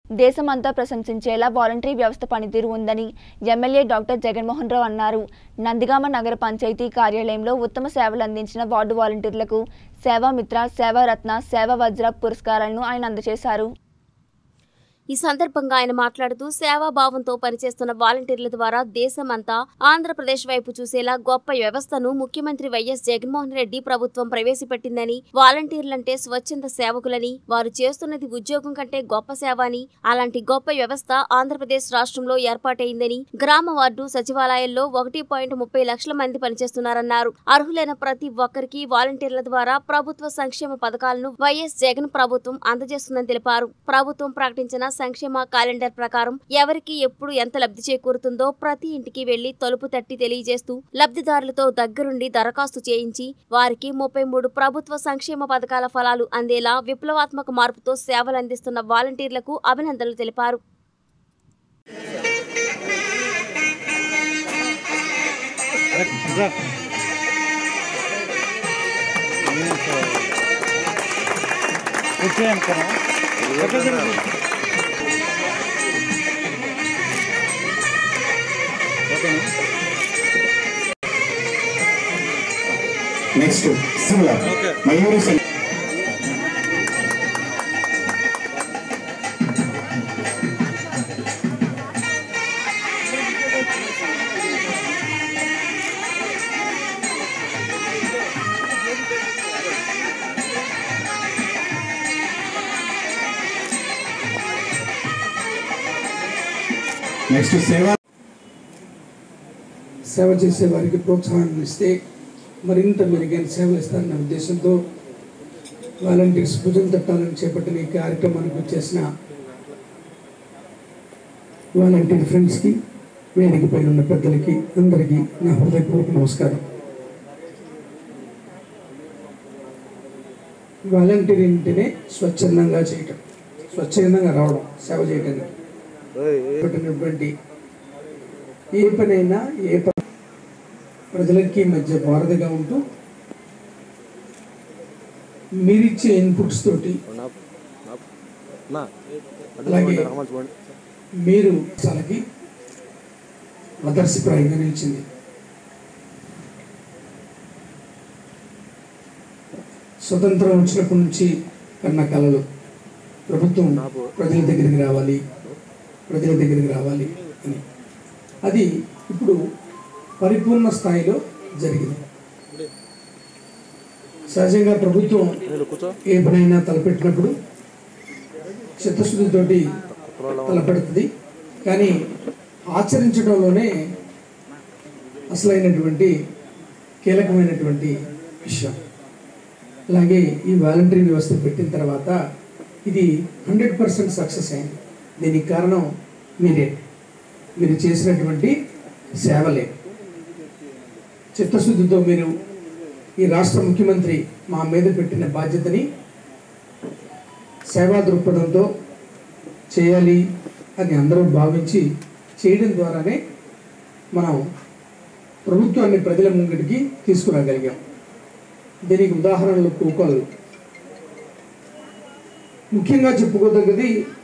దేశమంతా ప్రశంసించేలా వాలంటరీ వ్యవస్థ పనితీరు ఉందని ఎమ్మెల్యే డాక్టర్ జగన్మోహన్ రావు అన్నారు నందిగామ నగర పంచాయతీ కార్యాలయంలో ఉత్తమ సేవలు అందించిన వార్డు వాలంటీర్లకు సేవామిత్ర సేవారత్న సేవ వజ్ర పురస్కారాలను ఆయన అందజేశారు ఈ సందర్భంగా ఆయన మాట్లాడుతూ సేవాభావంతో పనిచేస్తున్న వాలంటీర్ల ద్వారా దేశమంతా ఆంధ్రప్రదేశ్ వైపు చూసేలా గొప్ప వ్యవస్థను ముఖ్యమంత్రి వైఎస్ జగన్మోహన్ రెడ్డి ప్రభుత్వం ప్రవేశపెట్టిందని వాలంటీర్లంటే స్వచ్ఛంద సేవకులని వారు చేస్తున్నది ఉద్యోగం కంటే గొప్ప సేవ అని అలాంటి గొప్ప వ్యవస్థ ఆంధ్రప్రదేశ్ రాష్ట్రంలో ఏర్పాటైందని గ్రామ వార్డు సచివాలయాల్లో ఒకటి పాయింట్ ముప్పై లక్షల మంది పనిచేస్తున్నారన్నారు అర్హులైన ప్రతి ఒక్కరికి వాలంటీర్ల ద్వారా ప్రభుత్వ సంక్షేమ పథకాలను వైఎస్ జగన్ ప్రభుత్వం అందజేస్తుందని తెలిపారు ప్రభుత్వం ప్రకటించిన సంక్షేమ క్యాలెండర్ ప్రకారం ఎవరికి ఎప్పుడు ఎంత లబ్ధి చేకూరుతుందో ప్రతి ఇంటికి వెళ్లి తలుపు తట్టి తెలియజేస్తూ లబ్ధిదారులతో దగ్గరుండి దరఖాస్తు చేయించి వారికి ముప్పై మూడు ప్రభుత్వ సంక్షేమ పథకాల ఫలాలు అందేలా విప్లవాత్మక మార్పుతో సేవలు అందిస్తున్న వాలంటీర్లకు అభినందనలు తెలిపారు నెక్స్ట్ సిమ్లా మయూరి సింగ్ నెక్స్ట్ సేవ సేవ చేసే వారికి ప్రోత్సాహాన్ని ఇస్తే మరింత మెరుగైన సేవలు ఇస్తారన్న ఉద్దేశంతో వాలంటీర్స్ భుజం తట్టాలని చేపట్టిన ఈ కార్యక్రమానికి చేసిన వాలంటీర్ ఫ్రెండ్స్కి వేదిక పైన ఉన్న పెద్దలకి అందరికీ నా హృదయపూర్వక నమస్కారం వాలంటీర్ అంటేనే స్వచ్ఛందంగా చేయటం స్వచ్ఛందంగా రావడం సేవ చేయడానికి పెట్టినటువంటి ఏ పనైనా ఏ ప ప్రజలకి మధ్య వారధిగా ఉంటూ మీరిచ్చే ఇన్పుట్స్ తోటి అలాగే మీరు చాలకి ఆదర్శప్రాయంగా నిలిచింది స్వతంత్రం వచ్చినప్పటి నుంచి కన్న కళలు ప్రభుత్వం ప్రజల దగ్గరికి రావాలి ప్రజల దగ్గరికి రావాలి అని అది ఇప్పుడు పరిపూర్ణ స్థాయిలో జరిగింది సహజంగా ప్రభుత్వం ఏ పనైనా తలపెట్టినప్పుడు చిత్తశుద్ధితోటి తలపెడుతుంది కానీ ఆచరించడంలోనే అసలైనటువంటి కీలకమైనటువంటి విషయం అలాగే ఈ వాలంటరీ వ్యవస్థ పెట్టిన తర్వాత ఇది హండ్రెడ్ పర్సెంట్ సక్సెస్ అయింది దీనికి కారణం మీరే మీరు చేసినటువంటి సేవలే చిత్తశుద్ధితో మీరు ఈ రాష్ట్ర ముఖ్యమంత్రి మా మీద పెట్టిన బాధ్యతని సేవా దృక్పథంతో చేయాలి అని అందరూ భావించి చేయడం ద్వారానే మనం ప్రభుత్వాన్ని ప్రజల ముంగటికి తీసుకురాగలిగాం దీనికి ఉదాహరణలు కూకలు ముఖ్యంగా చెప్పుకోదగ్గది